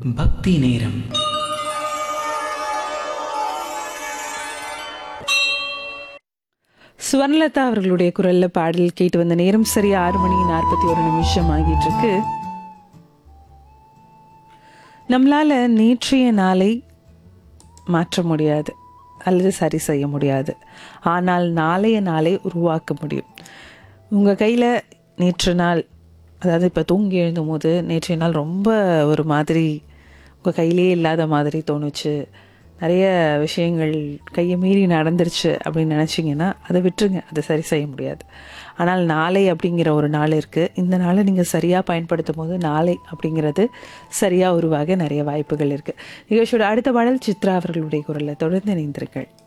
பக்தி நேரம் சுவர்ணலதா அவர்களுடைய குரல்ல பாடல் கேட்டு வந்த நேரம் சரியா ஆறு மணி நாற்பத்தி ஒரு நிமிஷம் ஆகிட்டு இருக்கு நம்மளால நேற்றைய நாளை மாற்ற முடியாது அல்லது சரி செய்ய முடியாது ஆனால் நாளைய நாளை உருவாக்க முடியும் உங்கள் கையில் நேற்று நாள் அதாவது இப்போ தூங்கி எழுந்தும் போது நேற்றைய நாள் ரொம்ப ஒரு மாதிரி உங்கள் கையிலேயே இல்லாத மாதிரி தோணுச்சு நிறைய விஷயங்கள் கையை மீறி நடந்துருச்சு அப்படின்னு நினச்சிங்கன்னா அதை விட்டுருங்க அதை சரி செய்ய முடியாது ஆனால் நாளை அப்படிங்கிற ஒரு நாள் இருக்குது இந்த நாளை நீங்கள் சரியாக பயன்படுத்தும் போது நாளை அப்படிங்கிறது சரியாக உருவாக நிறைய வாய்ப்புகள் இருக்குது நிகழ்ச்சியோட அடுத்த பாடல் சித்ரா அவர்களுடைய குரலை தொடர்ந்து இணைந்திருங்கள்